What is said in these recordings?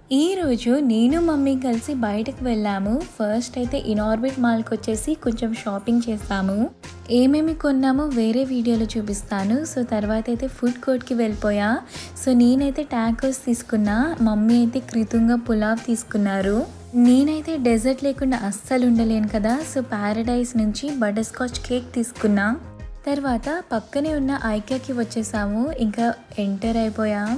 ఈరోజు నేను మమ్మీ కలిసి బయటకు వెళ్ళాము ఫస్ట్ అయితే ఇనార్బిట్ మాల్కి వచ్చేసి కొంచెం షాపింగ్ చేస్తాము ఏమేమి కొన్నామో వేరే వీడియోలో చూపిస్తాను సో తర్వాత అయితే ఫుడ్ కోర్ట్కి వెళ్ళిపోయా సో నేనైతే టాకోస్ తీసుకున్నా మమ్మీ అయితే కృతంగా పులావ్ తీసుకున్నారు నేనైతే డెజర్ట్ లేకుండా అస్సలు ఉండలేను కదా సో ప్యారడైజ్ నుంచి బటర్ స్కాచ్ కేక్ తీసుకున్నా తర్వాత పక్కనే ఉన్న ఐక్యాకి వచ్చేసాము ఇంకా ఎంటర్ అయిపోయాం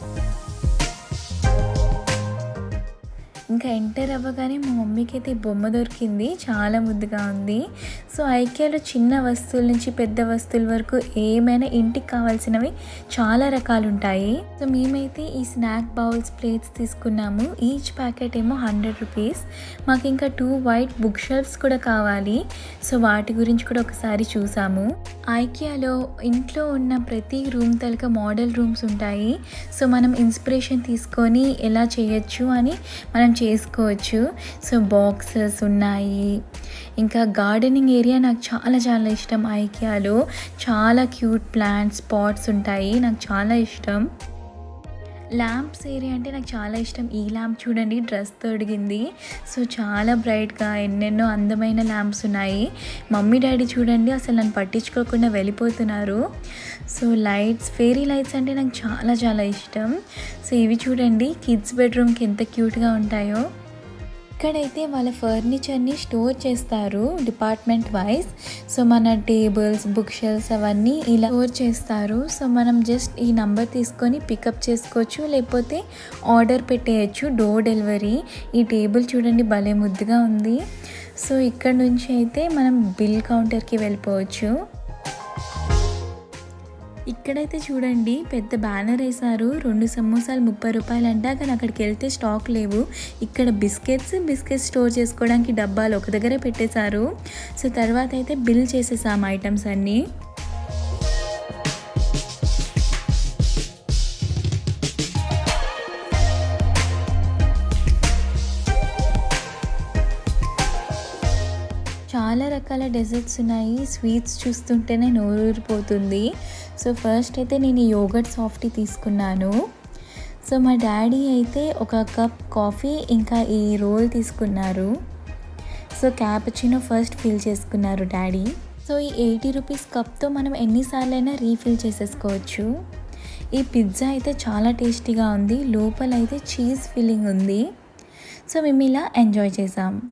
ఇంకా ఎంటర్ అవ్వగానే మా మమ్మీకి అయితే ఈ బొమ్మ దొరికింది చాలా ముద్దుగా ఉంది సో ఐక్యాలో చిన్న వస్తువుల నుంచి పెద్ద వస్తువుల వరకు ఏమైనా ఇంటికి కావాల్సినవి చాలా రకాలు ఉంటాయి సో మేమైతే ఈ స్నాక్ బౌల్స్ ప్లేట్స్ తీసుకున్నాము ఈచ్ ప్యాకెట్ ఏమో హండ్రెడ్ రూపీస్ మాకు ఇంకా టూ వైట్ బుక్ షెల్ఫ్స్ కూడా కావాలి సో వాటి గురించి కూడా ఒకసారి చూసాము ఐకియాలో ఇంట్లో ఉన్న ప్రతి రూమ్ తలక మోడల్ రూమ్స్ ఉంటాయి సో మనం ఇన్స్పిరేషన్ తీసుకొని ఎలా చేయొచ్చు అని మనం చేసుకోవచ్చు సో బాక్సెస్ ఉన్నాయి ఇంకా గార్డెనింగ్ ఏరియా నాకు చాలా చాలా ఇష్టం ఐకియాలో చాలా క్యూట్ ప్లాంట్స్ స్పాట్స్ ఉంటాయి నాకు చాలా ఇష్టం ల్యాంప్స్ ఏరియా అంటే నాకు చాలా ఇష్టం ఈ ల్యాంప్ చూడండి డ్రెస్ తొడిగింది సో చాలా బ్రైట్గా ఎన్నెన్నో అందమైన ల్యాంప్స్ ఉన్నాయి మమ్మీ డాడీ చూడండి అసలు నన్ను పట్టించుకోకుండా వెళ్ళిపోతున్నారు సో లైట్స్ ఫేరీ లైట్స్ అంటే నాకు చాలా చాలా ఇష్టం సో ఇవి చూడండి కిడ్స్ బెడ్రూమ్కి ఎంత క్యూట్గా ఉంటాయో ఇక్కడైతే వాళ్ళ ఫర్నిచర్ని స్టోర్ చేస్తారు డిపార్ట్మెంట్ వైజ్ సో మన టేబుల్స్ బుక్ షెల్స్ అవన్నీ ఇలా స్టోర్ చేస్తారు సో మనం జస్ట్ ఈ నంబర్ తీసుకొని పికప్ చేసుకోవచ్చు లేకపోతే ఆర్డర్ పెట్టేయచ్చు డోర్ డెలివరీ ఈ టేబుల్ చూడండి భలే ముద్దుగా ఉంది సో ఇక్కడ నుంచి అయితే మనం బిల్ కౌంటర్కి వెళ్ళిపోవచ్చు ఇక్కడైతే చూడండి పెద్ద బ్యానర్ వేశారు రెండు సమోసాలు ముప్పై రూపాయలు అంట కానీ అక్కడికి వెళ్తే స్టాక్ లేవు ఇక్కడ బిస్కెట్స్ బిస్కెట్స్ స్టోర్ చేసుకోవడానికి డబ్బాలు ఒక దగ్గరే పెట్టేశారు సో తర్వాత అయితే బిల్ చేసేసాము ఐటమ్స్ అన్నీ చాలా రకాల డెజర్ట్స్ ఉన్నాయి స్వీట్స్ చూస్తుంటేనే నోరూరిపోతుంది సో ఫస్ట్ అయితే నేను ఈ యోగట్ సాఫ్టీ తీసుకున్నాను సో మా డాడీ అయితే ఒక కప్ కాఫీ ఇంకా ఈ రోల్ తీసుకున్నారు సో క్యాపచినో ఫస్ట్ ఫిల్ చేసుకున్నారు డాడీ సో ఈ ఎయిటీ రూపీస్ కప్తో మనం ఎన్నిసార్లైనా రీఫిల్ చేసేసుకోవచ్చు ఈ పిజ్జా అయితే చాలా టేస్టీగా ఉంది లోపల అయితే చీజ్ ఫిల్లింగ్ ఉంది సో మేము ఇలా ఎంజాయ్ చేసాం